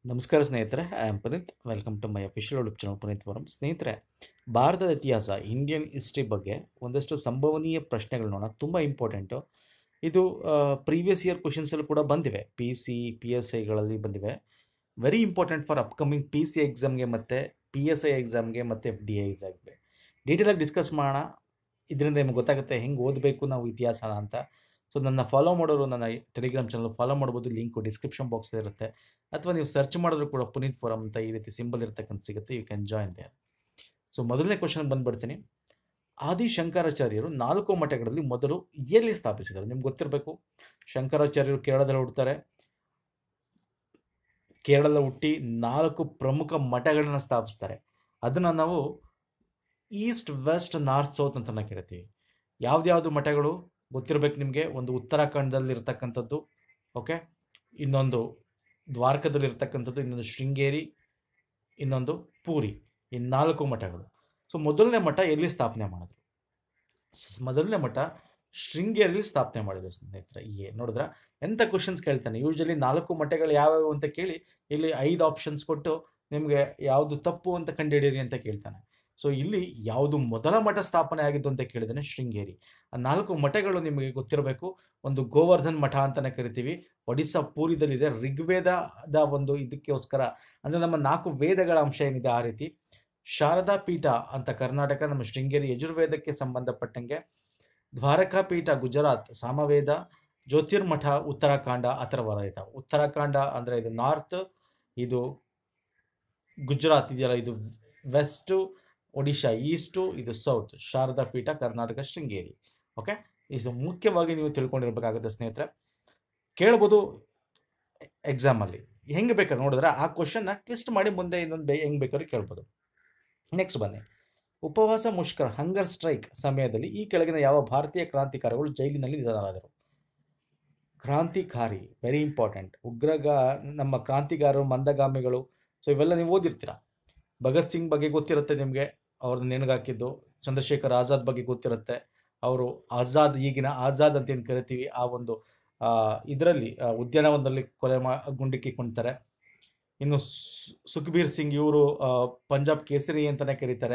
ನಮಸ್ಕಾರ ಸ್ನೇಹಿತರೆ I am Puneeth welcome to my official YouTube channel Puneeth forum ಸ್ನೇಹಿತರೆ ಭಾರತದ ಇತಿಹಾಸ ಇಂಡಿಯನ್ ಹಿಸ್ಟ್ರಿ ಬಗ್ಗೆ ಒಂದಷ್ಟು ಸಂಭವನೀಯ ಪ್ರಶ್ನೆಗಳು ನೋಡೋಣ ತುಂಬ ಇಂಪಾರ್ಟೆಂಟು ಇದು ಪ್ರೀವಿಯಸ್ ಇಯರ್ ಕ್ವಶನ್ಸಲ್ಲಿ ಕೂಡ ಬಂದಿವೆ ಪಿ ಸಿ ಪಿ ಎಸ್ ಐಗಳಲ್ಲಿ ಬಂದಿವೆ very important for upcoming P C ಎಕ್ಸಾಮ್ಗೆ ಮತ್ತು ಪಿ ಎಸ್ ಐ ಎಕ್ಸಾಮ್ಗೆ ಮತ್ತು ಎಫ್ ಡಿ ಐ ಎಕ್ಸಾಮ್ಗೆ ಡೀಟೇಲಾಗಿ ಡಿಸ್ಕಸ್ ಮಾಡೋಣ ಇದರಿಂದ ನಿಮ್ಗೆ ಗೊತ್ತಾಗುತ್ತೆ ಹೆಂಗೆ ಓದಬೇಕು ನಾವು ಇತಿಹಾಸನ ಅಂತ ಸೊ ನನ್ನ ಫಾಲೋ ಮಾಡೋರು ನನ್ನ ಟೆಲಿಗ್ರಾಮ್ ಚಾನಲ್ ಫಾಲೋ ಮಾಡ್ಬೋದು ಲಿಂಕು ಡಿಸ್ಕ್ರಿಪ್ಷನ್ ಬಾಕ್ಸ್ ಇರುತ್ತೆ ಅಥವಾ ನೀವು ಸರ್ಚ್ ಮಾಡಿದ್ರು ಕೂಡ ಪುನೀತ್ ಫೋರಮ್ ಅಂತ ಈ ರೀತಿ ಸಿಂಬಲ್ ಇರ್ತಕ್ಕಂಥ ಸಿಗುತ್ತೆ you can join there so ಮೊದಲನೇ ಕ್ವಶನ್ ಬಂದ್ಬಿಡ್ತೀನಿ ಆದಿ ಶಂಕರಾಚಾರ್ಯರು ನಾಲ್ಕು ಮಠಗಳಲ್ಲಿ ಮೊದಲು ಎಲ್ಲಿ ಸ್ಥಾಪಿಸಿದರು ನಿಮ್ಗೆ ಗೊತ್ತಿರಬೇಕು ಶಂಕರಾಚಾರ್ಯರು ಕೇರಳದಲ್ಲಿ ಹುಡ್ತಾರೆ ಕೇರಳದಲ್ಲಿ ಹುಟ್ಟಿ ನಾಲ್ಕು ಪ್ರಮುಖ ಮಠಗಳನ್ನ ಸ್ಥಾಪಿಸ್ತಾರೆ ಅದನ್ನು ನಾವು ಈಸ್ಟ್ ವೆಸ್ಟ್ ನಾರ್ತ್ ಸೌತ್ ಅಂತ ನಾವು ಕರಿತೀವಿ ಯಾವ್ದ್ಯಾವ್ದು ಮಠಗಳು ಗೊತ್ತಿರಬೇಕು ನಿಮಗೆ ಒಂದು ಉತ್ತರಾಖಂಡದಲ್ಲಿ ಇರ್ತಕ್ಕಂಥದ್ದು ಓಕೆ ಇನ್ನೊಂದು ದ್ವಾರಕದಲ್ಲಿ ಇರ್ತಕ್ಕಂಥದ್ದು ಇನ್ನೊಂದು ಶೃಂಗೇರಿ ಇನ್ನೊಂದು ಪೂರಿ ಈ ನಾಲ್ಕು ಮಠಗಳು ಸೊ ಮೊದಲನೇ ಮಠ ಎಲ್ಲಿ ಸ್ಥಾಪನೆ ಮಾಡಿದ್ರು ಸ್- ಮೊದಲನೇ ಮಠ ಶೃಂಗೇರಿಯಲ್ಲಿ ಸ್ಥಾಪನೆ ಮಾಡಿದ್ರು ಸ್ನೇಹಿತರೆ ಏ ನೋಡಿದ್ರ ಎಂಥ ಕ್ವಶನ್ಸ್ ಕೇಳ್ತಾನೆ ಯೂಶಲಿ ನಾಲ್ಕು ಮಠಗಳು ಯಾವ್ಯಾವು ಅಂತ ಕೇಳಿ ಇಲ್ಲಿ ಐದು ಆಪ್ಷನ್ಸ್ ಕೊಟ್ಟು ನಿಮಗೆ ಯಾವುದು ತಪ್ಪು ಅಂತ ಕಂಡುಹಿಡಿಯಿರಿ ಅಂತ ಕೇಳ್ತಾನೆ ಸೊ ಇಲ್ಲಿ ಯಾವುದು ಮೊದಲ ಮಠ ಸ್ಥಾಪನೆ ಆಗಿದ್ದು ಅಂತ ಕೇಳಿದಾನೆ ಶೃಂಗೇರಿ ಆ ನಾಲ್ಕು ಮಠಗಳು ನಿಮಗೆ ಗೊತ್ತಿರಬೇಕು ಒಂದು ಗೋವರ್ಧನ್ ಮಠ ಅಂತಾನೆ ಕರಿತೀವಿ ಒಡಿಸ್ಸಾ ಪೂರಿದಲ್ಲಿದೆ ಋಗ್ವೇದದ ಒಂದು ಇದಕ್ಕೋಸ್ಕರ ಅಂದರೆ ನಮ್ಮ ನಾಲ್ಕು ವೇದಗಳ ಅಂಶ ಏನಿದೆ ಆ ರೀತಿ ಶಾರದಾ ಪೀಠ ಅಂತ ಕರ್ನಾಟಕ ನಮ್ಮ ಶೃಂಗೇರಿ ಯಜುರ್ವೇದಕ್ಕೆ ಸಂಬಂಧಪಟ್ಟಂಗೆ ದ್ವಾರಕಾ ಪೀಠ ಗುಜರಾತ್ ಸಾಮವೇದ ಜ್ಯೋತಿರ್ಮಠ ಉತ್ತರಾಖಂಡ ಅಥರ್ವವೇದ ಉತ್ತರಾಖಂಡ ಅಂದರೆ ಇದು ನಾರ್ತ್ ಇದು ಗುಜರಾತ್ ಇದೆಯಲ್ಲ ಇದು ವೆಸ್ಟು ಒಡಿಶಾ ಈಸ್ಟು ಇದು ಸೌತ್ ಶಾರದಾ ಪೀಠ ಕರ್ನಾಟಕ ಶೃಂಗೇರಿ ಓಕೆ ಇದು ಮುಖ್ಯವಾಗಿ ನೀವು ತಿಳ್ಕೊಂಡಿರ್ಬೇಕಾಗುತ್ತೆ ಸ್ನೇಹಿತರೆ ಕೇಳ್ಬೋದು ಎಕ್ಸಾಮಲ್ಲಿ ಹೆಂಗೆ ಬೇಕಾದ್ರೆ ನೋಡಿದ್ರೆ ಆ ಕ್ವಶನ್ನ ಟ್ವಿಸ್ಟ್ ಮಾಡಿ ಮುಂದೆ ಇನ್ನೊಂದು ಬೇ ಹೆಂಗೆ ಬೇಕಾದ್ರೂ ಕೇಳ್ಬೋದು ನೆಕ್ಸ್ಟ್ ಬನ್ನಿ ಉಪವಾಸ ಮುಷ್ಕರ ಹಂಗರ್ ಸ್ಟ್ರೈಕ್ ಸಮಯದಲ್ಲಿ ಈ ಕೆಳಗಿನ ಯಾವ ಭಾರತೀಯ ಕ್ರಾಂತಿಕಾರಿಗಳು ಜೈಲಿನಲ್ಲಿ ನಿಧನರಾದರು ಕ್ರಾಂತಿಕಾರಿ ವೆರಿ ಇಂಪಾರ್ಟೆಂಟ್ ಉಗ್ರಗ ನಮ್ಮ ಕ್ರಾಂತಿಗಾರರು ಮಂದಗಾಮಿಗಳು ಸೊ ಇವೆಲ್ಲ ನೀವು ಓದಿರ್ತೀರ ಭಗತ್ ಸಿಂಗ್ ಬಗ್ಗೆ ಗೊತ್ತಿರುತ್ತೆ ನಿಮಗೆ ಅವ್ರನ್ನ ನೆನಗಾಕಿದ್ದು ಚಂದ್ರಶೇಖರ್ ಆಜಾದ್ ಬಗ್ಗೆ ಗೊತ್ತಿರುತ್ತೆ ಅವರು ಆಜಾದ್ ಈಗಿನ ಆಜಾದ್ ಅಂತ ಏನು ಕರಿತೀವಿ ಆ ಒಂದು ಇದರಲ್ಲಿ ಉದ್ಯಾನವನದಲ್ಲಿ ಕೊಲೆ ಮಾ ಗುಂಡಿಕ್ಕಿಕೊಳ್ತಾರೆ ಇನ್ನು ಸು- ಸುಖ್ಬೀರ್ ಸಿಂಗ್ ಇವರು ಪಂಜಾಬ್ ಕೇಸರಿ ಅಂತಲೇ ಕರೀತಾರೆ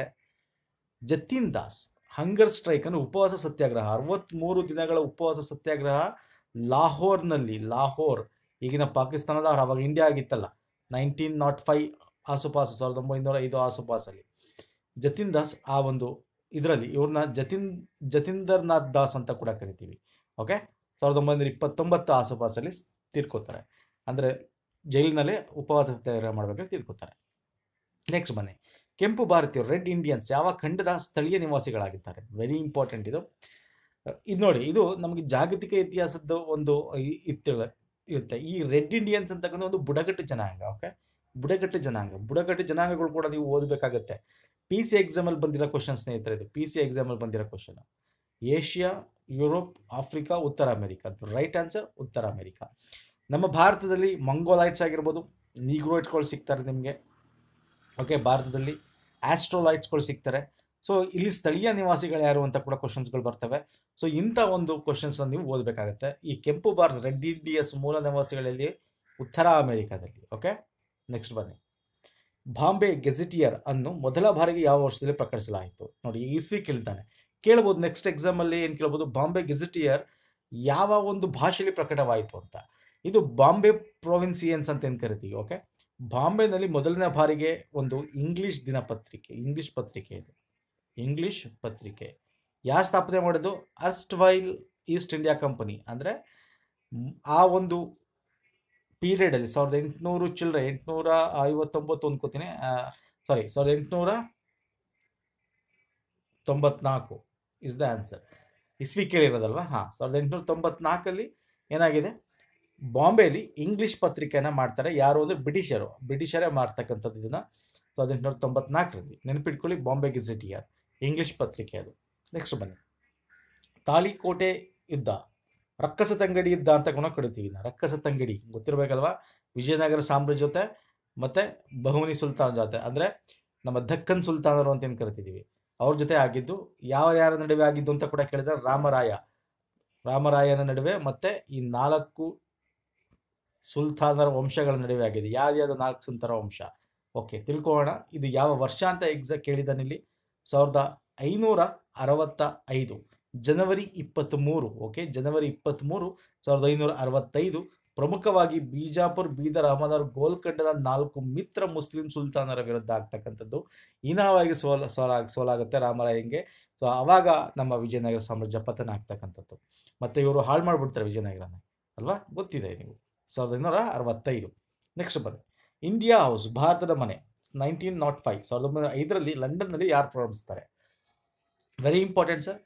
ಜತೀನ್ ದಾಸ್ ಹಂಗರ್ ಸ್ಟ್ರೈಕ್ ಅನ್ನು ಉಪವಾಸ ಸತ್ಯಾಗ್ರಹ ಅರವತ್ತ್ಮೂರು ದಿನಗಳ ಉಪವಾಸ ಸತ್ಯಾಗ್ರಹ ಲಾಹೋರ್ನಲ್ಲಿ ಲಾಹೋರ್ ಈಗಿನ ಪಾಕಿಸ್ತಾನದ ಅವಾಗ ಇಂಡಿಯಾ ಆಗಿತ್ತಲ್ಲ ನೈನ್ಟೀನ್ ನಾಟ್ ಫೈವ್ ಆಸುಪಾಸು ಸಾವಿರದ ಒಂಬೈನೂರ ಐದು ಆಸುಪಾಸಲ್ಲಿ ಜತಿನ್ ದಾಸ್ ಆ ಒಂದು ಇದರಲ್ಲಿ ಇವ್ರನ್ನ ಜತಿನ್ ಜತೀಂದರ್ ನಾಥ್ ದಾಸ್ ಅಂತ ಕೂಡ ಕರಿತೀವಿ ಓಕೆ ಸಾವಿರದ ಒಂಬೈನೂರ ಇಪ್ಪತ್ತೊಂಬತ್ತು ಆಸುಪಾಸಲ್ಲಿ ಸ್- ತೀರ್ಕೋತಾರೆ ಅಂದರೆ ಜೈಲಿನಲ್ಲೇ ಉಪವಾಸ ಸತ್ಯಾಗ್ರಹ ಮಾಡಬೇಕಾದ್ರೆ ತೀರ್ಕೋತಾರೆ ನೆಕ್ಸ್ಟ್ ಬನ್ನಿ ಕೆಂಪು ಭಾರತೀಯರು ರೆಡ್ ಇಂಡಿಯನ್ಸ್ ಯಾವ ಖಂಡದ ಸ್ಥಳೀಯ ನಿವಾಸಿಗಳಾಗಿದ್ದಾರೆ ವೆರಿ ಇಂಪಾರ್ಟೆಂಟ್ ಇದು ಇದು ನೋಡಿ ಇದು ನಮಗೆ ಜಾಗತಿಕ ಇತಿಹಾಸದ ಒಂದು ಇ- ಇತ್ತು ಇರುತ್ತೆ ಈ ರೆಡ್ ಇಂಡಿಯನ್ಸ್ ಅಂತಕ್ಕಂಥ ಒಂದು ಬುಡಕಟ್ಟು ಜನಾಂಗ ಓಕೆ ಬುಡಕಟ್ಟು ಜನಾಂಗ ಬುಡಕಟ್ಟು ಜನಾಂಗಗಳು ಕೂಡ ನೀವು ಓದಬೇಕಾಗತ್ತೆ ಪಿ ಸಿ ಎಕ್ಸಾಮಲ್ಲಿ ಬಂದಿರೋ ಕ್ವಶನ್ ಸ್ನೇಹಿತರೆ ಇದು ಪಿ ಸಿ ಎಕ್ಸಾಮಲ್ಲಿ ಬಂದಿರೋ ಕ್ವಶನ್ ಏಷ್ಯಾ ಯುರೋಪ್ ಆಫ್ರಿಕಾ ಉತ್ತರ ಅಮೆರಿಕ ರೈಟ್ ಆನ್ಸರ್ ಉತ್ತರ ಅಮೆರಿಕ ನಮ್ಮ ಭಾರತದಲ್ಲಿ ಮಂಗೋಲೈಟ್ಸ್ ಆಗಿರ್ಬೋದು ನೀಗ್ರೋಯ್ಟ್ಗಳು ಸಿಗ್ತಾರೆ ನಿಮಗೆ ಓಕೆ ಭಾರತದಲ್ಲಿ ಆಸ್ಟ್ರೋಲೈಟ್ಸ್ಗಳು ಸಿಗ್ತಾರೆ ಸೊ ಇಲ್ಲಿ ಸ್ಥಳೀಯ ನಿವಾಸಿಗಳು ಯಾರು ಅಂತ ಕೂಡ ಕ್ವಶನ್ಸ್ಗಳು ಬರ್ತವೆ ಸೊ ಇಂಥ ಒಂದು ಕ್ವಶನ್ಸ್ ನೀವು ಓದಬೇಕಾಗತ್ತೆ ಈ ಕೆಂಪು ಭಾರತ ರೆಡ್ ಡಿ ಎಸ್ ಮೂಲ ನಿವಾಸಿಗಳಲ್ಲಿ ಉತ್ತರ ಅಮೆರಿಕಾದಲ್ಲಿ ಓಕೆ ನೆಕ್ಸ್ಟ್ ಬನ್ನಿ ಬಾಂಬೆ ಗೆಜೆಟಿಯರ್ ಅನ್ನು ಮೊದಲ ಬಾರಿಗೆ ಯಾವ ವರ್ಷದಲ್ಲಿ ಪ್ರಕಟಿಸಲಾಯಿತು ನೋಡಿ ಈ ಇಸ್ವಿ ಕೇಳ್ತಾನೆ ಕೇಳ್ಬೋದು ನೆಕ್ಸ್ಟ್ ಎಕ್ಸಾಮಲ್ಲಿ ಏನು ಕೇಳ್ಬೋದು ಬಾಂಬೆ ಗೆಜೆಟಿಯರ್ ಯಾವ ಒಂದು ಭಾಷೆಯಲ್ಲಿ ಪ್ರಕಟವಾಯಿತು ಅಂತ ಇದು ಬಾಂಬೆ ಪ್ರೊವಿನ್ಸಿಯನ್ಸ್ ಅಂತ ಏನು ಕರಿತೀವಿ ಓಕೆ ಬಾಂಬೆನಲ್ಲಿ ಮೊದಲನೇ ಬಾರಿಗೆ ಒಂದು ಇಂಗ್ಲಿಷ್ ದಿನಪತ್ರಿಕೆ ಇಂಗ್ಲಿಷ್ ಪತ್ರಿಕೆ ಇದು ಇಂಗ್ಲಿಷ್ ಪತ್ರಿಕೆ ಯಾರು ಸ್ಥಾಪನೆ ಮಾಡಿದ್ದು ಅರ್ಸ್ಟ್ ವೈಲ್ ಈಸ್ಟ್ ಇಂಡಿಯಾ ಕಂಪನಿ ಅಂದರೆ ಆ ಒಂದು ಪೀರಿಯಡಲ್ಲಿ ಸಾವಿರದ ಎಂಟುನೂರು ಚಿಲ್ಲರೆ ಎಂಟುನೂರ ಐವತ್ತೊಂಬತ್ತು ಅಂದ್ಕೋತೀನಿ ಸಾರಿ ಸಾವಿರದ ಎಂಟುನೂರ ತೊಂಬತ್ನಾಲ್ಕು ಇಸ್ ದ ಆನ್ಸರ್ ಇಸ್ವಿ ಕೇಳಿರೋದಲ್ವಾ ಹಾಂ ಸಾವಿರದ ಎಂಟುನೂರ ತೊಂಬತ್ನಾಲ್ಕಲ್ಲಿ ಏನಾಗಿದೆ ಬಾಂಬೆಯಲ್ಲಿ ಇಂಗ್ಲಿಷ್ ಪತ್ರಿಕೆಯನ್ನು ಮಾಡ್ತಾರೆ ಯಾರು ಅಂದರೆ ಬ್ರಿಟಿಷರು ಬ್ರಿಟಿಷರೇ ಮಾಡ್ತಕ್ಕಂಥದ್ದು ಇದನ್ನು ಸಾವಿರದ ಎಂಟುನೂರ ತೊಂಬತ್ನಾಲ್ಕರಲ್ಲಿ ನೆನಪಿಟ್ಕೊಳ್ಳಿ ಬಾಂಬೆ ಗೆಜೆಟಿಯರ್ ಇಂಗ್ಲಿಷ್ ಪತ್ರಿಕೆ ಅದು ನೆಕ್ಸ್ಟ್ ಬನ್ನಿ ತಾಳಿಕೋಟೆ ಯುದ್ಧ ರಕ್ಕಸ ತಂಗಡಿ ಯುದ್ಧ ಅಂತ ಕೂಡ ಕರಿತೀವಿ ನಾವು ರಕ್ಕಸ ತಂಗಡಿ ಗೊತ್ತಿರಬೇಕಲ್ವಾ ವಿಜಯನಗರ ಸಾಮ್ರಾಜ್ಯ ಜೊತೆ ಮತ್ತು ಬಹುಮನಿ ಸುಲ್ತಾನ್ ಜೊತೆ ಅಂದರೆ ನಮ್ಮ ದಕ್ಕನ್ ಸುಲ್ತಾನರು ಅಂತ ಏನು ಕರಿತಿದ್ದೀವಿ ಅವ್ರ ಜೊತೆ ಆಗಿದ್ದು ಯಾವ ಯಾರ ನಡುವೆ ಆಗಿದ್ದು ಅಂತ ಕೂಡ ಕೇಳಿದ್ರೆ ರಾಮರಾಯ ರಾಮರಾಯನ ನಡುವೆ ಮತ್ತೆ ಈ ನಾಲ್ಕು ಸುಲ್ತಾನರ ವಂಶಗಳ ನಡುವೆ ಆಗಿದೆ ಯಾವ್ದು ನಾಲ್ಕು ಸುಲ್ತಾನ ವಂಶ ಓಕೆ ತಿಳ್ಕೊಳ್ಳೋಣ ಇದು ಯಾವ ವರ್ಷ ಅಂತ ಎಕ್ಸಾಕ್ಟ್ ಕೇಳಿದಾನಿಲ್ಲಿ ಸಾವಿರದ ಐನೂರ ಅರವತ್ತ ಐದು ಜನವರಿ ಇಪ್ಪತ್ತ್ಮೂರು ಓಕೆ ಜನವರಿ ಇಪ್ಪತ್ತ್ಮೂರು ಸಾವಿರದ ಐನೂರ ಅರವತ್ತೈದು ಪ್ರಮುಖವಾಗಿ ಬಿಜಾಪುರ್ ಬೀದರ್ ಅಹಮದಾರ್ ಗೋಲ್ಕಂಡದ ನಾಲ್ಕು ಮಿತ್ರ ಮುಸ್ಲಿಂ ಸುಲ್ತಾನರ ವಿರುದ್ಧ ಆಗ್ತಕ್ಕಂಥದ್ದು ಹೀನವಾಗಿ ಸೋಲ ಸೋಲ ಸೋಲಾಗುತ್ತೆ ರಾಮರಾಯಂಗೆ ಸೊ ಆವಾಗ ನಮ್ಮ ವಿಜಯನಗರ ಸಾಮ್ರಾಜ್ಯ ಪತನ ಆಗ್ತಕ್ಕಂಥದ್ದು ಮತ್ತು ಇವರು ಹಾಳು ಮಾಡಿಬಿಡ್ತಾರೆ ವಿಜಯನಗರನ ಅಲ್ವಾ ಗೊತ್ತಿದೆ ನೀವು ಸಾವಿರದ ಐನೂರ ಅರವತ್ತೈದು ನೆಕ್ಸ್ಟ್ ಬನ್ನಿ ಇಂಡಿಯಾ ಹೌಸ್ ಭಾರತದ ಮನೆ ನೈನ್ಟೀನ್ ನಾಟ್ ಫೈವ್ ಸಾವಿರದ ಒಂಬೈನೂರ ಐದರಲ್ಲಿ ಲಂಡನ್ನಲ್ಲಿ ಯಾರು ಪ್ರಾರಂಭಿಸ್ತಾರೆ ವೆರಿ ಇಂಪಾರ್ಟೆಂಟ್ ಸರ್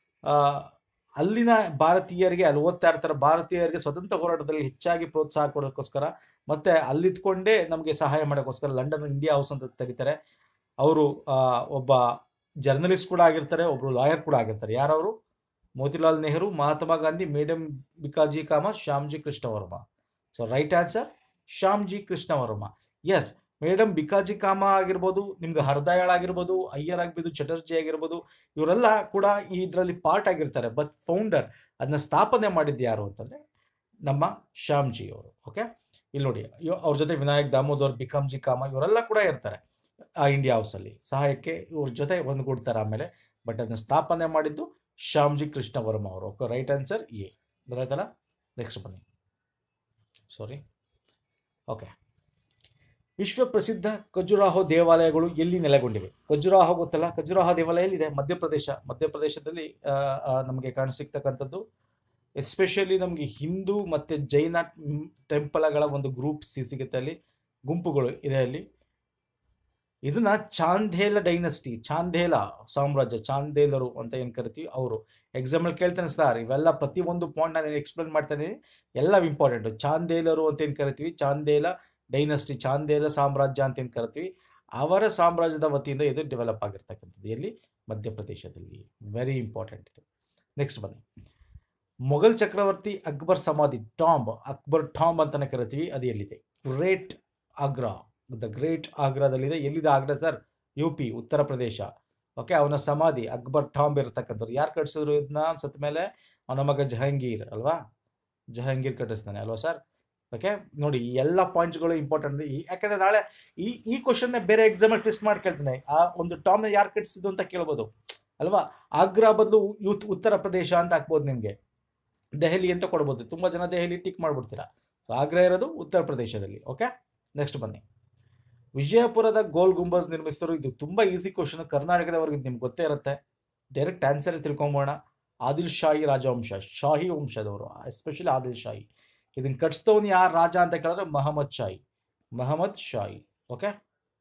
ಅಲ್ಲಿನ ಭಾರತೀಯರಿಗೆ ಅಲ್ಲಿ ಓದ್ತಾ ಇರ್ತಾರೆ ಭಾರತೀಯರಿಗೆ ಸ್ವತಂತ್ರ ಹೋರಾಟದಲ್ಲಿ ಹೆಚ್ಚಾಗಿ ಪ್ರೋತ್ಸಾಹ ಕೊಡೋಕ್ಕೋಸ್ಕರ ಮತ್ತೆ ಅಲ್ಲಿದ್ಕೊಂಡೇ ನಮಗೆ ಸಹಾಯ ಮಾಡೋಕ್ಕೋಸ್ಕರ ಲಂಡನ್ ಇಂಡಿಯಾ ಹೌಸ್ ಅಂತ ತೆರೀತಾರೆ ಅವರು ಒಬ್ಬ ಜರ್ನಲಿಸ್ಟ್ ಕೂಡ ಆಗಿರ್ತಾರೆ ಒಬ್ಬರು ಲಾಯರ್ ಕೂಡ ಆಗಿರ್ತಾರೆ ಯಾರವರು Motilal Nehru Mahatma Gandhi madam Bhikaji Cama Shyamji Krishna Varma so right answer Shyamji Krishna Varma yes madam Bhikaji Cama ಆಗಿರ್ಬೋದು ನಿಮ್ಗೆ ಹರದಯಾಳ್ ಆಗಿರ್ಬೋದು ಅಯ್ಯರ್ ಆಗಿರ್ಬೋದು ಚಟರ್ಜಿ ಆಗಿರ್ಬೋದು ಇವರೆಲ್ಲ ಕೂಡ ಈ ಇದರಲ್ಲಿ ಪಾರ್ಟ್ ಆಗಿರ್ತಾರೆ ಬಟ್ ಫೌಂಡರ್ ಅದನ್ನ ಸ್ಥಾಪನೆ ಮಾಡಿದ್ದು ಯಾರು ಅಂತಂದ್ರೆ ನಮ್ಮ ಶ್ಯಾಮ್ಜಿ ಅವರು ಓಕೆ ಇಲ್ಲಿ ನೋಡಿ ಇವ್- ಅವ್ರ ಜೊತೆ ವಿನಾಯಕ್ ದಾಮೋದರ್ ಬಿಕಾಮ್ಜಿ ಕಾಮ ಇವರೆಲ್ಲ ಕೂಡ ಇರ್ತಾರೆ ಆ ಇಂಡಿಯಾ ಹೌಸಲ್ಲಿ ಸಹಾಯಕ್ಕೆ ಇವ್ರ ಜೊತೆ ಒಂದುಗೂಡ್ತಾರೆ ಆಮೇಲೆ ಬಟ್ ಅದನ್ನ ಸ್ಥಾಪನೆ ಮಾಡಿದ್ದು ಶ್ಯಾಮ್ಜಿ ಕೃಷ್ಣ ವರ್ಮ ಅವರು ಓಕೆ ರೈಟ್ ಆನ್ಸರ್ ಎ ಗೊತ್ತಾಯ್ತಲ್ಲ ನೆಕ್ಸ್ಟ್ ಬನ್ನಿ ಸಾರಿ ಓಕೆ ವಿಶ್ವ ಪ್ರಸಿದ್ಧ ಖಜುರಾಹೋ ದೇವಾಲಯಗಳು ಎಲ್ಲಿ ನೆಲೆಗೊಂಡಿವೆ ಖಜುರಾಹೋ ಗೊತ್ತಲ್ಲ ಖಜುರಾಹೋ ದೇವಾಲಯ ಎಲ್ಲಿದೆ ಮಧ್ಯಪ್ರದೇಶ ಮಧ್ಯಪ್ರದೇಶದಲ್ಲಿ ಆ, ಆ, ನಮಗೆ ಕಾಣಸಿಗ್ತಕ್ಕಂಥದ್ದು ಎಸ್ಪೆಷಲಿ ನಮಗೆ ಹಿಂದೂ ಮತ್ತು ಜೈನ ಟೆಂಪಲ್ಗಳ ಒಂದು ಗ್ರೂಪ್ ಸಿಗುತ್ತೆ ಅಲ್ಲಿ ಗುಂಪುಗಳು ಇದೆ ಅಲ್ಲಿ ಇದನ್ನ ಚಾಂದೇಲ ಡೈನಸ್ಟಿ ಚಾಂದೇಲ ಸಾಮ್ರಾಜ್ಯ ಚಾಂದೇಲರು ಅಂತ ಏನು ಕರಿತೀವಿ ಅವರು ಎಕ್ಸಾಂಪಲ್ ಕೇಳ್ತಾನೆ ಸರ್ ಇವೆಲ್ಲ ಪ್ರತಿಯೊಂದು ಪಾಯಿಂಟ್ ನಾನು ಎಕ್ಸ್ಪ್ಲೇನ್ ಮಾಡ್ತಾನೆ ಎಲ್ಲ ಇಂಪಾರ್ಟೆಂಟ್ ಚಾಂದೇಲರು ಅಂತ ಏನು ಕರಿತೀವಿ ಚಾಂದೇಲ ಡೈನಸ್ಟಿ ಚಾಂದೇಲ ಸಾಮ್ರಾಜ್ಯ ಅಂತ ಏನು ಕರಿತೀವಿ ಅವರ ಸಾಮ್ರಾಜ್ಯದ ವತಿಯಿಂದ ಇದು ಡೆವಲಪ್ ಆಗಿರ್ತಕ್ಕಂಥದ್ದು ಎಲ್ಲಿ ಮಧ್ಯಪ್ರದೇಶದಲ್ಲಿ ವೆರಿ ಇಂಪಾರ್ಟೆಂಟ್ ಇದು ನೆಕ್ಸ್ಟ್ ಬನ್ನಿ ಮೊಘಲ್ ಚಕ್ರವರ್ತಿ ಅಕ್ಬರ್ ಸಮಾಧಿ ಟಾಂಬ್ ಅಕ್ಬರ್ ಟಾಂಬ್ ಅಂತಾನೆ ಕರಿತೀವಿ ಅದು ಎಲ್ಲಿದೆ ಗ್ರೇಟ್ ಆಗ್ರಾ ದ ಗ್ರೇಟ್ ಆಗ್ರಾದಲ್ಲಿದೆ ಎಲ್ಲಿದೆ ಆಗ್ರಾ ಸರ್ ಯು ಪಿ ಉತ್ತರ ಪ್ರದೇಶ ಓಕೆ ಅವನ ಸಮಾಧಿ ಅಕ್ಬರ್ ಟಾಂಬ್ ಇರತಕ್ಕಂಥವ್ರು ಯಾರು ಕಟ್ಟಿಸಿದ್ರು ಇದನ್ನ ಸತ್ತ ಮೇಲೆ ಅವನ ಮಗ ಜಹಾಂಗೀರ್ ಅಲ್ವಾ ಜಹಾಂಗೀರ್ ಕಟ್ಟಿಸ್ತಾನೆ ಅಲ್ವಾ ಸರ್ ಓಕೆ ನೋಡಿ ಈ ಎಲ್ಲ ಪಾಯಿಂಟ್ಸ್ಗಳು ಇಂಪಾರ್ಟೆಂಟ್ ಯಾಕಂದ್ರೆ ನಾಳೆ ಈ ಈ ಕ್ವಶನ್ ಬೇರೆ ಎಕ್ಸಾಮಲ್ಲಿ ಟ್ವಿಸ್ಟ್ ಮಾಡಿ ಕೇಳ್ತಾನೆ ಆ ಒಂದು ಟಾಮ್ನ ಯಾರು ಕಟ್ಟಿಸಿದ್ದು ಅಂತ ಕೇಳ್ಬೋದು ಅಲ್ವಾ ಆಗ್ರಾ ಬದಲು ಯೂತ್ ಉತ್ತರ ಪ್ರದೇಶ ಅಂತ ಹಾಕ್ಬೋದು ನಿಮಗೆ ದೆಹಲಿ ಅಂತ ಕೊಡ್ಬೋದು ತುಂಬ ಜನ ದೆಹಲಿ ಟಿಕ್ ಮಾಡ್ಬಿಡ್ತೀರಾ ಸೊ ಆಗ್ರಾ ಇರೋದು ಉತ್ತರ ಪ್ರದೇಶದಲ್ಲಿ ಓಕೆ ನೆಕ್ಸ್ಟ್ ಬನ್ನಿ ವಿಜಯಪುರದ ಗೋಲ್ ಗುಂಬಜ್ ನಿರ್ಮಿಸಿದ್ರು ಇದು ತುಂಬ ಈಸಿ ಕ್ವಶನ್ ಕರ್ನಾಟಕದವ್ರಿಗೆ ನಿಮ್ಗೆ ಗೊತ್ತೇ ಇರುತ್ತೆ ಡೈರೆಕ್ಟ್ ಆನ್ಸರ್ ತಿಳ್ಕೊಂಬೋಣ ಆದಿಲ್ ಶಾಹಿ ರಾಜವಂಶ ಶಾಹಿ ವಂಶದವರು ಎಸ್ಪೆಷಲಿ ಆದಿಲ್ ಶಾಹಿ ಇದನ್ನ ಕಟ್ಸ್ತವನು ಯಾರು ರಾಜ ಅಂತ ಕೇಳಿದ್ರೆ ಮಹಮ್ಮದ್ ಶಾಹಿ ಮಹಮ್ಮದ್ ಶಾಹಿ ಓಕೆ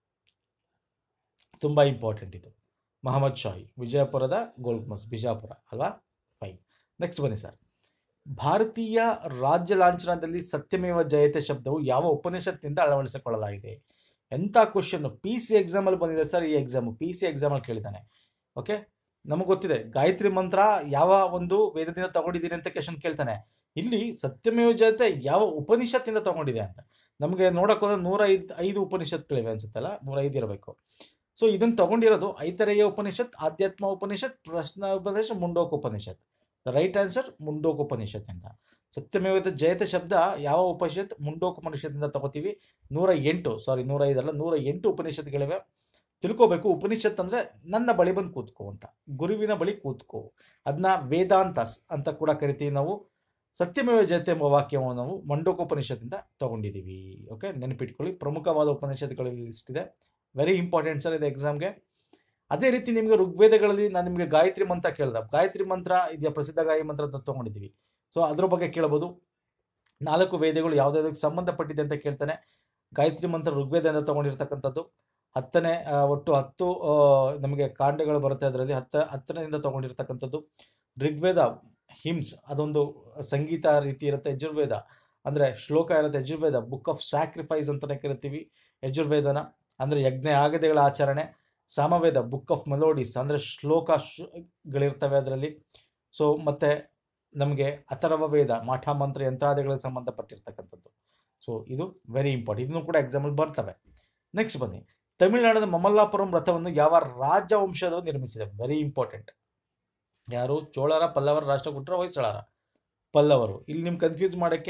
ತುಂಬ ಇಂಪಾರ್ಟೆಂಟ್ ಇದು ಮಹಮ್ಮದ್ ಶಾಹಿ ವಿಜಯಪುರದ ಗೋಲ್ ಗುಂಬಜ್ ಬಿಜಾಪುರ ಅಲ್ವಾ ಫೈನ್ ನೆಕ್ಸ್ಟ್ ಬನ್ನಿ ಸರ್ ಭಾರತೀಯ ರಾಜ್ಯ ಲಾಂಛನದಲ್ಲಿ ಸತ್ಯಮೇವ ಜಯತೆ ಶಬ್ದವು ಯಾವ ಉಪನಿಷತ್ನಿಂದ ಅಳವಡಿಸಿಕೊಳ್ಳಲಾಗಿದೆ ಎಂಥ ಕ್ವಶನ್ ಪಿ ಸಿ ಎಕ್ಸಾಮಲ್ಲಿ ಬಂದಿದೆ ಸರ್ ಈ ಎಕ್ಸಾಮು ಪಿ ಸಿ ಎಕ್ಸಾಮಲ್ಲಿ ಕೇಳಿದ್ದಾನೆ ಓಕೆ ನಮಗೆ ಗೊತ್ತಿದೆ ಗಾಯತ್ರಿ ಮಂತ್ರ ಯಾವ ಒಂದು ವೇದದಿಂದ ತಗೊಂಡಿದ್ದೀರಿ ಅಂತ ಕ್ವಶನ್ ಕೇಳ್ತಾನೆ ಇಲ್ಲಿ ಸತ್ಯಮೇವ ಜಯತೆ ಯಾವ ಉಪನಿಷತ್ತಿಂದ ತಗೊಂಡಿದೆ ಅಂತ ನಮಗೆ ನೋಡಕ್ ಹೋದ್ರೆ ನೂರ ಐದು ಐದು ಉಪನಿಷತ್ಗಳಿವೆ ಅನ್ಸುತ್ತಲ್ಲ ನೂರ ಐದು ಇರಬೇಕು ಸೊ ಇದನ್ನು ತಗೊಂಡಿರೋದು ಐತರೇಯ ಉಪನಿಷತ್ ಆಧ್ಯಾತ್ಮ ಉಪನಿಷತ್ ಪ್ರಶ್ನ ಉಪನಿಷತ್ ಮುಂಡೋಕ ಉಪನಿಷತ್ ರೈಟ್ ಆನ್ಸರ್ ಮುಂಡೋಕ ಉಪನಿಷತ್ತಿಂದ ಸತ್ಯಮೇವದ ಜಯತ ಶಬ್ದ ಯಾವ ಉಪನಿಷತ್ ಮುಂಡೋಕ ಉಪನಿಷತ್ತಿಂದ ತಗೋತೀವಿ ನೂರ ಎಂಟು ಸಾರಿ ನೂರ ಐದಲ್ಲ ನೂರ ಎಂಟು ಉಪನಿಷತ್ಗಳಿವೆ ತಿಳ್ಕೋಬೇಕು ಉಪನಿಷತ್ ಅಂದ್ರೆ ನನ್ನ ಬಳಿ ಬಂದು ಕೂತ್ಕೋ ಅಂತ ಗುರುವಿನ ಬಳಿ ಕೂತ್ಕೋ ಅದನ್ನ ವೇದಾಂತ ಸ್- ಅಂತ ಕೂಡ ಕರಿತೀವಿ ನಾವು ಸತ್ಯಮೇವ ಜಯತೆ ಎಂಬ ವಾಕ್ಯವನ್ನು ನಾವು ಮಂಡೋಕೋಪನಿಷತ್ತಿಂದ ತಗೊಂಡಿದ್ದೀವಿ ಓಕೆ ನೆನಪಿಟ್ಕೊಳ್ಳಿ ಪ್ರಮುಖವಾದ ಉಪನಿಷತ್ತುಗಳಲ್ಲಿ ಲಿಸ್ಟ್ ಇದೆ ವೆರಿ ಇಂಪಾರ್ಟೆಂಟ್ ಸರ್ ಇದು ಎಕ್ಸಾಮ್ಗೆ ಅದೇ ರೀತಿ ನಿಮಗೆ ಋಗ್ವೇದಗಳಲ್ಲಿ ನಾನು ನಿಮಗೆ ಗಾಯತ್ರಿ ಮಂತ್ರ ಕೇಳ್ದೆ ಗಾಯತ್ರಿ ಮಂತ್ರ ಇದೆಯಾ ಪ್ರಸಿದ್ಧ ಗಾಯ ಮಂತ್ರ ಅಂತ ತಗೊಂಡಿದ್ದೀವಿ ಸೊ ಅದ್ರ ಬಗ್ಗೆ ಕೇಳ್ಬೋದು ನಾಲ್ಕು ವೇದಗಳು ಯಾವುದಾದಕ್ಕೆ ಸಂಬಂಧಪಟ್ಟಿದೆ ಅಂತ ಕೇಳ್ತಾನೆ ಗಾಯತ್ರಿ ಮಂತ್ರ ಋಗ್ವೇದದಿಂದ ತಗೊಂಡಿರ್ತಕ್ಕಂಥದ್ದು ಹತ್ತನೇ ಆ, ಒಟ್ಟು ಹತ್ತು ಆ, ನಮಗೆ ಕಾಂಡಗಳು ಬರುತ್ತೆ ಅದರಲ್ಲಿ ಹತ್ತ ಹತ್ತನೆಯಿಂದ ತಗೊಂಡಿರ್ತಕ್ಕಂಥದ್ದು ಋಗ್ವೇದ ಹಿಮ್ಸ್ ಅದೊಂದು ಸಂಗೀತ ರೀತಿ ಇರುತ್ತೆ ಯಜುರ್ವೇದ ಅಂದರೆ ಶ್ಲೋಕ ಇರುತ್ತೆ ಯಜುರ್ವೇದ ಬುಕ್ ಆಫ್ ಸ್ಯಾಕ್ರಿಫೈಸ್ ಅಂತಲೇ ಕರಿತೀವಿ ಯಜುರ್ವೇದನ ಅಂದರೆ ಯಜ್ಞ ಆಗದೆಗಳ ಆಚರಣೆ ಸಾಮವೇದ ಬುಕ್ ಆಫ್ ಮೆಲೋಡೀಸ್ ಅಂದರೆ ಶ್ಲೋಕ ಶ್- ಗಳಿರ್ತವೆ ಅದರಲ್ಲಿ ಸೊ ಮತ್ತೆ ನಮಗೆ ಅಥರ್ವ ವೇದ ಮಾಠ ಮಂತ್ರ ಯಂತ್ರಾದಿಗಳಿಗೆ ಸಂಬಂಧಪಟ್ಟಿರ್ತಕ್ಕಂಥದ್ದು ಸೊ ಇದು ವೆರಿ ಇಂಪಾರ್ಟೆಂಟ್ ಇದನ್ನು ಕೂಡ ಎಕ್ಸಾಂಪಲ್ ಬರ್ತವೆ ನೆಕ್ಸ್ಟ್ ಬನ್ನಿ ತಮಿಳುನಾಡಿನ ಮಮಲ್ಲಾಪುರಂ ರಥವನ್ನು ಯಾವ ರಾಜವಂಶದವರು ನಿರ್ಮಿಸಿದೆ ವೆರಿ ಇಂಪಾರ್ಟೆಂಟ್ ಯಾರು ಚೋಳರ ಪಲ್ಲವರ ರಾಷ್ಟ್ರಕೂಟರ ಹೊಯ್ಸಳರ ಪಲ್ಲವರು ಇಲ್ಲಿ ನಿಮ್ಗೆ ಕನ್ಫ್ಯೂಸ್ ಮಾಡೋಕ್ಕೆ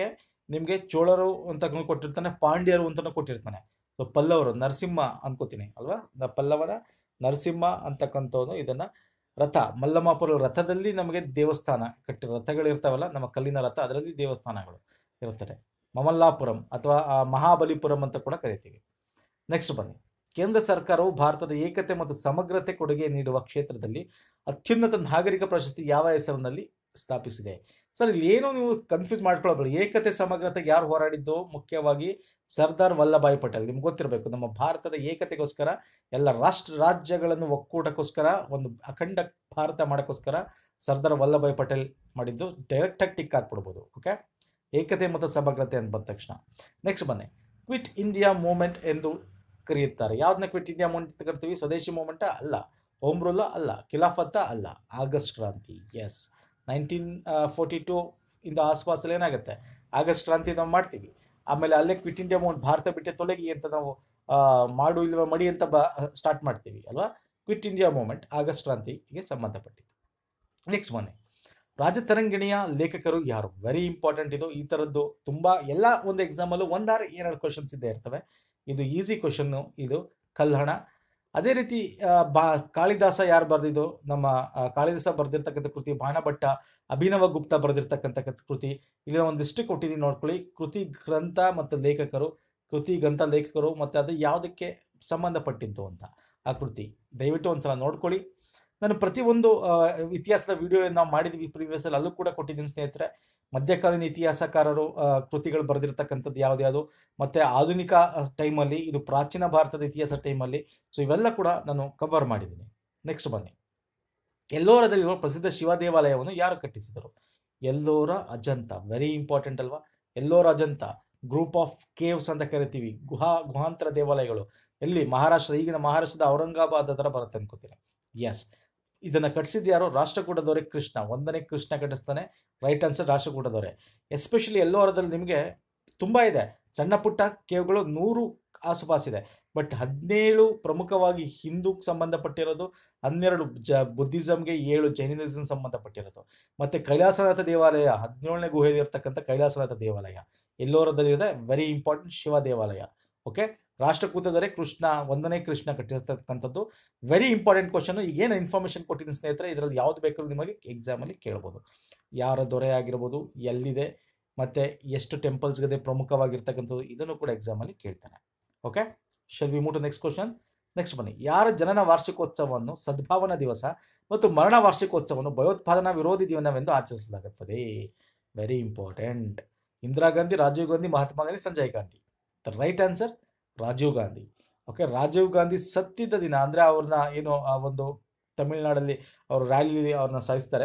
ನಿಮಗೆ ಚೋಳರು ಅಂತ ಕೊಟ್ಟಿರ್ತಾನೆ ಪಾಂಡ್ಯರು ಅಂತಲೂ ಕೊಟ್ಟಿರ್ತಾನೆ ಸೊ ಪಲ್ಲವರು ನರಸಿಂಹ ಅನ್ಕೋತೀನಿ ಅಲ್ವಾ ನ- ಪಲ್ಲವರ ನರಸಿಂಹ ಅಂತಕ್ಕಂಥವನು ಇದನ್ನ ರಥ ಮಲ್ಲಮಾಪುರ ರಥದಲ್ಲಿ ನಮಗೆ ದೇವಸ್ಥಾನ ಕಟ್ಟಿರೋ ರಥಗಳಿರ್ತಾವಲ್ಲ ನಮ್ಮ ಕಲ್ಲಿನ ರಥ ಅದರಲ್ಲಿ ದೇವಸ್ಥಾನಗಳು ಇರುತ್ತದೆ ಮಮಲ್ಲಾಪುರಂ ಅಥವಾ ಆ, ಮಹಾಬಲಿಪುರಂ ಅಂತ ಕೂಡ ಕರಿತೀವಿ ನೆಕ್ಸ್ಟ್ ಬನ್ನಿ ಕೇಂದ್ರ ಸರ್ಕಾರವು ಭಾರತದ ಏಕತೆ ಮತ್ತು ಸಮಗ್ರತೆ ಕೊಡುಗೆ ನೀಡುವ ಕ್ಷೇತ್ರದಲ್ಲಿ ಅತ್ಯುನ್ನತ ನಾಗರಿಕ ಪ್ರಶಸ್ತಿ ಯಾವ ಹೆಸರಿನಲ್ಲಿ ಸ್ಥಾಪಿಸಿದೆ ಸರ್ ಇಲ್ಲಿ ಏನು ನೀವು ಕನ್ಫ್ಯೂಸ್ ಮಾಡ್ಕೊಳ್ಳೋದು ಏಕತೆ ಸಮಗ್ರತೆಗೆ ಯಾರು ಹೋರಾಡಿದ್ದು ಮುಖ್ಯವಾಗಿ ಸರ್ದಾರ್ ವಲ್ಲಭಾಯ್ ಪಟೇಲ್ ನಿಮ್ಗೆ ಗೊತ್ತಿರಬೇಕು ನಮ್ಮ ಭಾರತದ ಏಕತೆಗೋಸ್ಕರ ಎಲ್ಲ ರಾಷ್ಟ್ರ ರಾಜ್ಯಗಳನ್ನು ಒಕ್ಕೂಟಕ್ಕೋಸ್ಕರ ಒಂದು ಅಖಂಡ ಭಾರತ ಮಾಡೋಕ್ಕೋಸ್ಕರ ಸರ್ದಾರ್ ವಲ್ಲಭಾಯ್ ಪಟೇಲ್ ಮಾಡಿದ್ದು ಡೈರೆಕ್ಟಾಗಿ ಟಿಕ್ ಹಾಕ್ಬಿಡ್ಬೋದು ಓಕೆ ಏಕತೆ ಮತ್ತು ಸಮಗ್ರತೆ ಅಂತ ಬಂದ ತಕ್ಷಣ ನೆಕ್ಸ್ಟ್ ಬನ್ನಿ ಕ್ವಿಟ್ ಇಂಡಿಯಾ ಮೂವ್ಮೆಂಟ್ ಎಂದು ಕರೆಯುತ್ತಾರೆ ಯಾವ್ದನ್ನ ಕ್ವಿಟ್ ಇಂಡಿಯಾ ಮೂವ್ಮೆಂಟ್ ಅಂತ ಕರಿತೀವಿ ಸ್ವದೇಶಿ ಮೂವ್ಮೆಂಟ ಅಲ್ಲ ಓಮ್ ರೂಲ ಅಲ್ಲ ಖಿಲಾಫತ್ತ ಅಲ್ಲ ಆಗಸ್ಟ್ ಕ್ರಾಂತಿ ಎಸ್ ನೈನ್ಟೀನ್ ಫೋರ್ಟಿ ಟು ಇಂದ ಆಸ್ಪಾಸಲ್ಲಿ ಏನಾಗುತ್ತೆ ಆಗಸ್ಟ್ ಕ್ರಾಂತಿ ನಾವು ಮಾಡ್ತೀವಿ ಆಮೇಲೆ ಅಲ್ಲೇ ಕ್ವಿಟ್ ಇಂಡಿಯಾ ಮೂವ್ಮೆಂಟ್ ಭಾರತ ಬಿಟ್ಟೆ ತೊಲಗಿ ಅಂತ ನಾವು ಆ, ಮಾಡು ಇಲ್ವ ಮಡಿ ಅಂತ ಬ ಸ್ಟಾರ್ಟ್ ಮಾಡ್ತೀವಿ ಅಲ್ವಾ ಕ್ವಿಟ್ ಇಂಡಿಯಾ ಮೂವ್ಮೆಂಟ್ ಆಗಸ್ಟ್ ಕ್ರಾಂತಿಗೆ ಸಂಬಂಧಪಟ್ಟಿದ್ದು ನೆಕ್ಸ್ಟ್ ಮೊನ್ನೆ ರಾಜತರಂಗಿಣಿಯ ಲೇಖಕರು ಯಾರು ವೆರಿ ಇಂಪಾರ್ಟೆಂಟ್ ಇದು ಈ ಥರದ್ದು ತುಂಬ ಎಲ್ಲ ಒಂದು ಎಕ್ಸಾಮಲ್ಲೂ ಒಂದಾರು ಎರಡು ಕ್ವಶನ್ಸ್ ಇದ್ದೇ ಇರ್ತವೆ ಇದು ಈಸಿ ಕ್ವಶನ್ನು ಇದು ಕಲ್ಹಣ ಅದೇ ರೀತಿ ಆ, ಬಾ ಕಾಳಿದಾಸ ಯಾರು ಬರೆದಿದ್ದು ನಮ್ಮ ಆ, ಕಾಳಿದಾಸ ಬರೆದಿರ್ತಕ್ಕಂಥ ಕೃತಿ ಬಾಣಭಟ್ಟ ಅಭಿನವ ಗುಪ್ತ ಬರೆದಿರ್ತಕ್ಕಂಥ ಕೃತಿ ಇಲ್ಲಿ ಒಂದಿಷ್ಟು ಕೊಟ್ಟಿದ್ದೀನಿ ನೋಡ್ಕೊಳ್ಳಿ ಕೃತಿ ಗ್ರಂಥ ಮತ್ತು ಲೇಖಕರು ಕೃತಿ ಗ್ರಂಥ ಲೇಖಕರು ಮತ್ತು ಅದು ಯಾವುದಕ್ಕೆ ಸಂಬಂಧಪಟ್ಟಿದ್ದು ಅಂತ ಆ ಕೃತಿ ದಯವಿಟ್ಟು ಒಂದ್ಸಲ ನೋಡ್ಕೊಳ್ಳಿ ನಾನು ಪ್ರತಿಯೊಂದು ಆ, ಇತಿಹಾಸದ ವಿಡಿಯೋ ನಾವು ಮಾಡಿದ್ವಿ ಪ್ರೀವಿಯಸ್ ಅಲ್ಲಿ ಅಲ್ಲೂ ಕೂಡ ಕೊಟ್ಟಿದ್ದೀನಿ ಸ್ನೇಹಿತರೆ ಮಧ್ಯಕಾಲೀನ ಇತಿಹಾಸಕಾರರು ಆ, ಕೃತಿಗಳು ಬರೆದಿರ್ತಕ್ಕಂಥದ್ದು ಯಾವ್ದ್ಯಾವುದು ಮತ್ತೆ ಆಧುನಿಕ ಟೈಮಲ್ಲಿ ಇದು ಪ್ರಾಚೀನ ಭಾರತದ ಇತಿಹಾಸ ಟೈಮಲ್ಲಿ ಸೊ ಇವೆಲ್ಲ ಕೂಡ ನಾನು ಕವರ್ ಮಾಡಿದ್ದೀನಿ ನೆಕ್ಸ್ಟ್ ಬನ್ನಿ ಎಲ್ಲೋರದಲ್ಲಿರುವ ಪ್ರಸಿದ್ಧ ಶಿವ ದೇವಾಲಯವನ್ನು ಯಾರು ಕಟ್ಟಿಸಿದರು ಎಲ್ಲೋರ ಅಜಂತ ವೆರಿ ಇಂಪಾರ್ಟೆಂಟ್ ಅಲ್ವಾ Ellora Ajanta group of caves ಅಂತ ಕರಿತೀವಿ ಗುಹಾ ಗುಹಾಂತರ ದೇವಾಲಯಗಳು ಎಲ್ಲಿ ಮಹಾರಾಷ್ಟ್ರ ಈಗಿನ ಮಹಾರಾಷ್ಟ್ರದ ಔರಂಗಾಬಾದ್ ಹತ್ರ ಬರುತ್ತೆ ಅನ್ಕೋತೀನಿ ಎಸ್ ಇದನ್ನ ಕಟ್ಟಿಸಿದ ಯಾರು ರಾಷ್ಟ್ರಕೂಟ ದೊರೆ ಕೃಷ್ಣ ಒಂದನೇ ಕೃಷ್ಣ ಕಟ್ಟಿಸ್ತಾನೆ ರೈಟ್ ಆನ್ಸರ್ ರಾಷ್ಟ್ರಕೂಟ ದೊರೆ ಎಸ್ಪೆಷಲಿ ಎಲ್ಲೋರದಲ್ಲಿ ನಿಮಗೆ ತುಂಬಾ ಇದೆ ಸಣ್ಣ ಪುಟ್ಟ ಕೇವ್ಗಳು ನೂರು ಆಸುಪಾಸಿದೆ ಬಟ್ ಹದಿನೇಳು ಪ್ರಮುಖವಾಗಿ ಹಿಂದೂಗೆ ಸಂಬಂಧಪಟ್ಟಿರೋದು ಹನ್ನೆರಡು ಜ ಬುದ್ಧಿಸಮ್ಗೆ ಏಳು ಜೈನಿಸಮ್ ಸಂಬಂಧಪಟ್ಟಿರೋದು ಮತ್ತೆ ಕೈಲಾಸನಾಥ ದೇವಾಲಯ ಹದಿನೇಳನೇ ಗುಹೆಯಲ್ಲಿ ಇರ್ತಕ್ಕಂಥ ಕೈಲಾಸನಾಥ ದೇವಾಲಯ ಎಲ್ಲೋರದಲ್ಲಿದೆ ವೆರಿ ಇಂಪಾರ್ಟೆಂಟ್ ಶಿವ ದೇವಾಲಯ ಓಕೆ ರಾಷ್ಟ್ರಕೂತದರೆ ಕೃಷ್ಣ ಒಂದನೇ ಕೃಷ್ಣ ಕಟ್ಟಿರ್ತಕ್ಕಂಥದ್ದು ವೆರಿ ಇಂಪಾರ್ಟೆಂಟ್ ಕ್ವಶನ್ ಈಗ ಏನು ಇನ್ಫಾರ್ಮೇಶನ್ ಕೊಟ್ಟಿದ್ದೀನಿ ಸ್ನೇಹಿತರೆ ಇದರಲ್ಲಿ ಯಾವ್ದು ಬೇಕಾದ್ರೂ ನಿಮಗೆ ಎಕ್ಸಾಮಲ್ಲಿ ಕೇಳ್ಬೋದು ಯಾರ ದೊರೆ ಆಗಿರ್ಬೋದು ಎಲ್ಲಿದೆ ಮತ್ತೆ ಎಷ್ಟು ಟೆಂಪಲ್ಸ್ಗಿದೆ ಪ್ರಮುಖವಾಗಿರ್ತಕ್ಕಂಥದ್ದು ಇದನ್ನು ಕೂಡ ಎಕ್ಸಾಮಲ್ಲಿ ಕೇಳ್ತಾನೆ okay shall we move to next question next ಬನ್ನಿ ಯಾರ ಜನನ ವಾರ್ಷಿಕೋತ್ಸವವನ್ನು ಸದ್ಭಾವನಾ ದಿವಸ ಮತ್ತು ಮರಣ ವಾರ್ಷಿಕೋತ್ಸವವನ್ನು ಭಯೋತ್ಪಾದನಾ ವಿರೋಧಿ ದಿನವೆಂದು ಆಚರಿಸಲಾಗುತ್ತದೆ very important Indira Gandhi Rajiv Gandhi Mahatma Gandhi Sanjay Gandhi the right answer Rajiv Gandhi okay Rajiv Gandhi ಸತ್ತಿದ್ದ ದಿನ ಅಂದರೆ ಅವ್ರನ್ನ ಏನು ಆ ಒಂದು ತಮಿಳುನಾಡಲ್ಲಿ ಅವರು ರ್ಯಾಲಿ ಅವ್ರನ್ನ ಸಾಯಿಸ್ತಾರೆ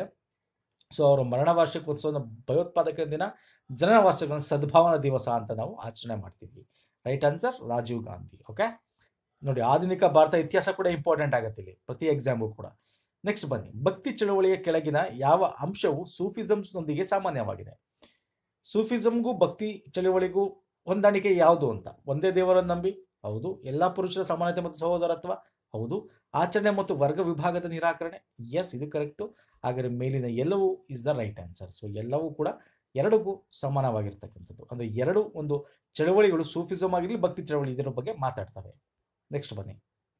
ಸೊ ಅವರ ಮರಣ ವಾರ್ಷಿಕೋತ್ಸವನ ಭಯೋತ್ಪಾದಕ ದಿನ ಜನನ ವಾರ್ಷಿಕ ಸದ್ಭಾವನಾ ದಿವಸ ಅಂತ ನಾವು ಆಚರಣೆ ಮಾಡ್ತೀವಿ right answer Rajiv Gandhi okay ನೋಡಿ ಆಧುನಿಕ ಭಾರತ ಇತಿಹಾಸ ಕೂಡ ಇಂಪಾರ್ಟೆಂಟ್ ಆಗುತ್ತೆ ಇಲ್ಲಿ ಪ್ರತಿ ಎಕ್ಸಾಮ್ಗೂ ಕೂಡ ನೆಕ್ಸ್ಟ್ ಬನ್ನಿ ಭಕ್ತಿ ಚಳವಳಿಯ ಕೆಳಗಿನ ಯಾವ ಅಂಶವು ಸೂಫಿಸಮ್ಸ್ನೊಂದಿಗೆ ಸಾಮಾನ್ಯವಾಗಿದೆ ಸೂಫಿಸಮ್ಗೂ ಭಕ್ತಿ ಚಳವಳಿಗೂ ಹೊಂದಾಣಿಕೆ ಯಾವುದು ಅಂತ ಒಂದೇ ದೇವರನ್ನು ನಂಬಿ ಹೌದು ಎಲ್ಲ ಪುರುಷರ ಸಮಾನತೆ ಮತ್ತು ಸಹೋದರತ್ವ ಹೌದು ಆಚರಣೆ ಮತ್ತು ವರ್ಗ ವಿಭಾಗದ ನಿರಾಕರಣೆ ಎಸ್ ಇದು ಕರೆಕ್ಟು ಹಾಗಾದರೆ ಮೇಲಿನ ಎಲ್ಲವೂ is the right answer so ಎಲ್ಲವೂ ಕೂಡ ಎರಡಿಗೂ ಸಮಾನವಾಗಿರ್ತಕ್ಕಂಥದ್ದು ಅಂದರೆ ಎರಡು ಒಂದು ಚಳವಳಿಗಳು ಸೂಫಿಸಮ್ ಆಗಿರಲಿ ಭಕ್ತಿ ಚಳವಳಿ ಇದರ ಬಗ್ಗೆ ಮಾತಾಡ್ತವೆ ನೆಕ್ಸ್ಟ್ ಬನ್ನಿ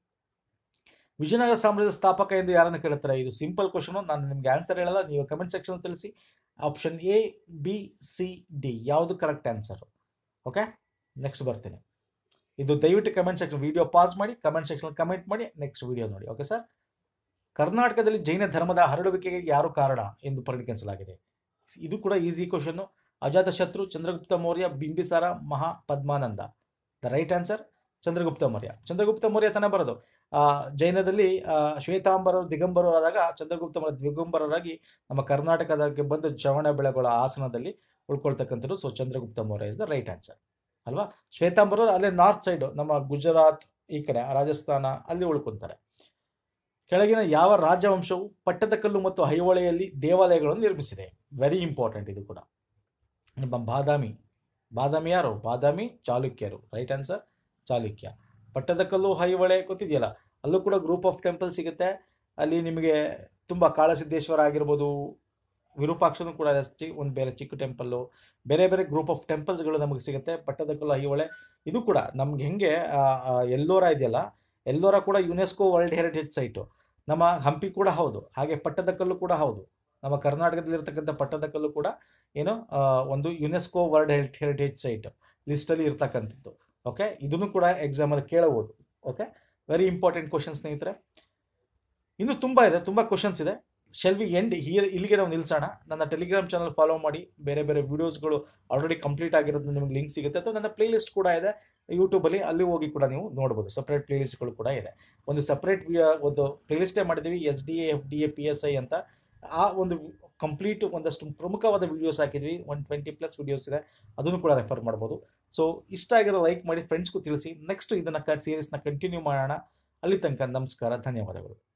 ವಿಜಯನಗರ ಸಾಮ್ರಾಜ್ಯದ ಸ್ಥಾಪಕ ಎಂದು ಯಾರನ್ನು ಕರೀತಾರೆ ಇದು ಸಿಂಪಲ್ ಕ್ವಶನ್ ನಾನು ನಿಮ್ಗೆ ಆನ್ಸರ್ ಹೇಳಲ್ಲ ನೀವು ಕಮೆಂಟ್ ಸೆಕ್ಷನ್ ತಿಳಿಸಿ option A B C D ಯಾವುದು ಕರೆಕ್ಟ್ ಆನ್ಸರ್ ಓಕೆ ನೆಕ್ಸ್ಟ್ ಬರ್ತೀನಿ ಇದು ದಯವಿಟ್ಟು ಕಮೆಂಟ್ ಸೆಕ್ಷನ್ ವಿಡಿಯೋ ಪಾಸ್ ಮಾಡಿ ಕಮೆಂಟ್ ಸೆಕ್ಷನ್ ಕಮೆಂಟ್ ಮಾಡಿ ನೆಕ್ಸ್ಟ್ ವಿಡಿಯೋ ನೋಡಿ ಓಕೆ ಸರ್ ಕರ್ನಾಟಕದಲ್ಲಿ ಜೈನ ಧರ್ಮದ ಹರಡುವಿಕೆಗೆ ಯಾರು ಕಾರಣ ಎಂದು ಪರಿಗಣಿಸಲಾಗಿದೆ ಇದು ಕೂಡ easy question Ajatashatru Chandragupta Maurya Bimbisara Maha Padmananda the right answer Chandragupta Maurya Chandragupta Maurya ತನ ಬರೋದು ಆ, ಜೈನದಲ್ಲಿ ಆ, ಶ್ವೇತಾಂಬರರು ದಿಗಂಬರರು ಆದಾಗ ಚಂದ್ರಗುಪ್ತ ಮೌರ್ಯ ದಿಗಂಬರರಾಗಿ ನಮ್ಮ ಕರ್ನಾಟಕದಕ್ಕೆ ಬಂದು ಶ್ರವಣ ಬೆಳಗೊಳ ಆಸನದಲ್ಲಿ ಉಳ್ಕೊಳ್ತಕ್ಕಂಥದ್ದು so Chandragupta Maurya is the right answer ಅಲ್ವಾ ಶ್ವೇತಾಂಬರರು ಅಲ್ಲೇ ನಾರ್ತ್ ಸೈಡು ನಮ್ಮ ಗುಜರಾತ್ ಈ ಕಡೆ ರಾಜಸ್ಥಾನ ಅಲ್ಲಿ ಉಳ್ಕೊಂತಾರೆ ಕೆಳಗಿನ ಯಾವ ರಾಜವಂಶವು ಪಟ್ಟದಕಲ್ಲು ಮತ್ತು ಐಹೊಳೆಯಲ್ಲಿ ದೇವಾಲಯಗಳನ್ನು ನಿರ್ಮಿಸಿದೆ ವೆರಿ ಇಂಪಾರ್ಟೆಂಟ್ ಇದು ಕೂಡ ನಿಮ್ಮ ಬಾದಾಮಿ ಬಾದಾಮಿ ಯಾರು ಬಾದಾಮಿ ಚಾಲುಕ್ಯರು ರೈಟ್ ಆನ್ಸರ್ ಚಾಲುಕ್ಯ ಪಟ್ಟದಕಲ್ಲು ಐಹೊಳೆ ಗೊತ್ತಿದೆಯಲ್ಲ ಅಲ್ಲೂ ಕೂಡ ಗ್ರೂಪ್ ಆಫ್ ಟೆಂಪಲ್ ಸಿಗುತ್ತೆ ಅಲ್ಲಿ ನಿಮಗೆ ತುಂಬ ಕಾಳಸಿದ್ದೇಶ್ವರ ಆಗಿರ್ಬೋದು ವಿರೂಪಾಕ್ಷನೂ ಕೂಡ ಇದೆ ಚಿ ಒಂದು ಬೇರೆ ಚಿಕ್ಕ ಟೆಂಪಲ್ಲು ಬೇರೆ ಬೇರೆ ಗ್ರೂಪ್ ಆಫ್ ಟೆಂಪಲ್ಸ್ಗಳು ನಮಗೆ ಸಿಗುತ್ತೆ ಪಟ್ಟದಕಲ್ಲು ಐಹೊಳೆ ಇದು ಕೂಡ ನಮ್ಗೆ ಹೆಂಗೆ ಆ, ಆ, ಎಲ್ಲೋರ ಇದೆಯಲ್ಲ ಎಲ್ಲೋರ ಕೂಡ ಯುನೆಸ್ಕೋ ವರ್ಲ್ಡ್ ಹೆರಿಟೇಜ್ ಸೈಟು ನಮ್ಮ ಹಂಪಿ ಕೂಡ ಹೌದು ಹಾಗೆ ಪಟ್ಟದಕಲ್ಲು ಕೂಡ ಹೌದು ನಮ್ಮ ಕರ್ನಾಟಕದಲ್ಲಿರ್ತಕ್ಕಂಥ ಪಟ್ಟದಕಲ್ಲು ಕೂಡ ಏನು ಆ, ಒಂದು UNESCO world herit heritage site ಲಿಸ್ಟಲ್ಲಿ ಇರ್ತಕ್ಕಂಥದ್ದು ಓಕೆ ಇದನ್ನು ಕೂಡ ಎಕ್ಸಾಮಲ್ಲಿ ಕೇಳಬಹುದು ಓಕೆ ವೆರಿ ಇಂಪಾರ್ಟೆಂಟ್ ಕ್ವಶನ್ ಸ್ನೇಹಿತರೆ ಇನ್ನು ತುಂಬ ಇದೆ ತುಂಬ ಕ್ವಶನ್ಸ್ ಇದೆ ಶೆಲ್ ವಿ ಎಂಡ್ ಹಿಯರ್ ಇಲ್ಲಿಗೆ ನಾವು ನಿಲ್ಸೋಣ ನನ್ನ ಟೆಲಿಗ್ರಾಮ್ ಚಾನಲ್ ಫಾಲೋ ಮಾಡಿ ಬೇರೆ ಬೇರೆ ವೀಡಿಯೋಸ್ಗಳು ಆಲ್ರೆಡಿ ಕಂಪ್ಲೀಟ್ ಆಗಿರೋದು ನಿಮಗೆ ಲಿಂಕ್ ಸಿಗುತ್ತೆ ಅಥವಾ ನನ್ನ ಪ್ಲೇ ಲಿಸ್ಟ್ ಕೂಡ ಇದೆ ಯೂಟ್ಯೂಬಲ್ಲಿ ಅಲ್ಲಿ ಹೋಗಿ ಕೂಡ ನೀವು ನೋಡ್ಬೋದು ಸಪ್ರೇಟ್ ಪ್ಲೇ ಲಿಸ್ಟ್ಗಳು ಕೂಡ ಇದೆ ಒಂದು ಸಪ್ರೇಟ್ ಒಂದು ಪ್ಲೇ ಲಿಸ್ಟೇ ಮಾಡಿದ್ದೀವಿ S D A F D A P S I ಅಂತ ಆ ಒಂದು ಕಂಪ್ಲೀಟ್ ಒಂದಷ್ಟು ಪ್ರಮುಖವಾದ ವೀಡಿಯೋಸ್ ಹಾಕಿದ್ವಿ ಒನ್ ಟ್ವೆಂಟಿ ಪ್ಲಸ್ ವೀಡಿಯೋಸ್ ಇದೆ ಅದನ್ನು ಕೂಡ ರೆಫರ್ ಮಾಡ್ಬೋದು ಸೊ ಇಷ್ಟ ಆಗಿರೋ ಲೈಕ್ ಮಾಡಿ ಫ್ರೆಂಡ್ಸ್ಗೂ ತಿಳಿಸಿ ನೆಕ್ಸ್ಟ್ ಇದನ್ನು ಕ ಸೀರೀಸ್ನ ಕಂಟಿನ್ಯೂ ಮಾಡೋಣ ಅಲ್ಲಿ ತನಕ ನಮಸ್ಕಾರ ಧನ್ಯವಾದಗಳು